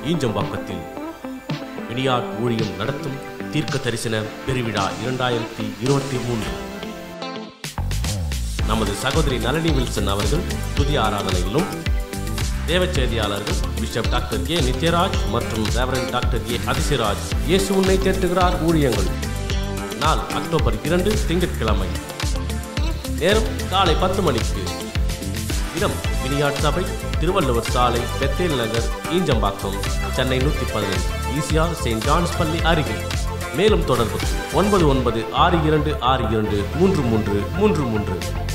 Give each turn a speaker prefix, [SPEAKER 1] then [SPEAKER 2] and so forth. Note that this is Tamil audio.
[SPEAKER 1] ஈஞ்சம்பாக்கத்தில் வினியாட் ஊழியம் நடத்தும் தீர்க்க தரிசன பெருவிழா இரண்டாயிரத்தி இருபத்தி மூன்று நமது சகோதரி நளினி வில்சன் அவர்கள் புதிய ஆராதனையிலும் தேவ செய்தியாளர்கள் பிஷப் டாக்டர் ஏ நித்யராஜ் மற்றும் ரெவரன் டாக்டர் ஏ அதிசயராஜ் இயேசு உன்னை தேற்றுகிறார் ஊழியங்கள் நாள் அக்டோபர் இரண்டு திங்கட்கிழமை நேரம் காலை பத்து மணிக்கு இடம் வினியாட் சபை திருவள்ளுவர் சாலை பெத்தேல் நகர் ஈஞ்சம்பாக்கம் சென்னை நூற்றி பதினைந்து ஈசிஆர் செயின்ட் ஜான்ஸ் பள்ளி அருகில் மேலும் தொடர்புக்கு ஒன்பது ஒன்பது ஆறு இரண்டு ஆறு இரண்டு மூன்று மூன்று மூன்று மூன்று